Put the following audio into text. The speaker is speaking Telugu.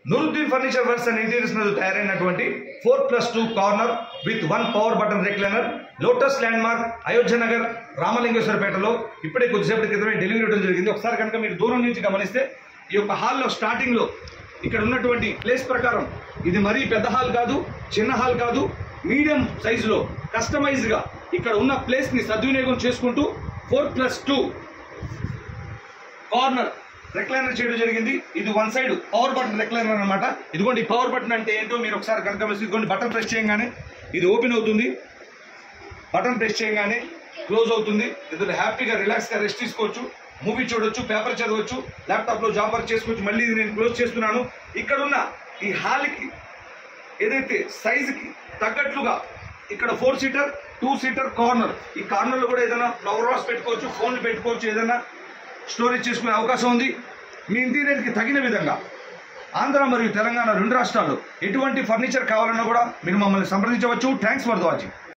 Nooruddin furniture works and interiors మీద తయారైనటువంటి four plus two corner with one power button recliner lotus landmark Ayodhya Nagar రామలింగేశ్వరపేటలో ఇప్పుడే కొద్దిసేపటి క్రితమే డెలివరీ ఇవ్వడం జరిగింది ఒకసారి కనుక మీరు దూరం నుంచి గమనిస్తే ఈ యొక్క హాల్లో స్టార్టింగ్లో ఇక్కడ ఉన్నటువంటి ప్లేస్ ప్రకారం ఇది మరీ పెద్ద హాల్ కాదు చిన్న హాల్ కాదు మీడియం సైజులో కస్టమైజ్గా ఇక్కడ ఉన్న ప్లేస్ని సద్వినియోగం చేసుకుంటూ four plus two corner recliner చేయడం జరిగింది ఇది one side power button recliner అనమాట ఇదిగోండి ఈ పవర్ బటన్ అంటే ఏంటో మీరు ఒకసారి కనుక గమనిస్తే ఇదిగోండి బటన్ ప్రెస్ చేయగానే ఇది ఓపెన్ అవుతుంది బటన్ ప్రెస్ చేయగానే క్లోజ్ అవుతుంది ఇందులో హ్యాపీగా రిలాక్స్గా రెస్ట్ తీసుకోవచ్చు మూవీ చూడొచ్చు పేపర్ చదవచ్చు ల్యాప్టాప్లో జాబ్ వర్క్ చేసుకోవచ్చు మళ్ళీ ఇది నేను క్లోజ్ చేస్తున్నాను ఇక్కడున్న ఈ హాల్కి ఏదైతే సైజుకి తగ్గట్లుగా ఇక్కడ four seater two seater corner ఈ కార్నర్లో కూడా ఏదైనా ఫ్లవర్ వాస్ పెట్టుకోవచ్చు ఫోన్లు పెట్టుకోవచ్చు ఏదైనా స్టోరేజ్ చేసుకునే అవకాశం ఉంది మీ ఇంటీరియర్కి తగిన విధంగా ఆంధ్ర మరియు తెలంగాణ రెండు రాష్ట్రాల్లో ఎటువంటి ఫర్నిచర్ కావాలన్నా కూడా మీరు మమ్మల్ని సంప్రదించవచ్చు థ్యాంక్స్ ఫర్ ద వాచింగ్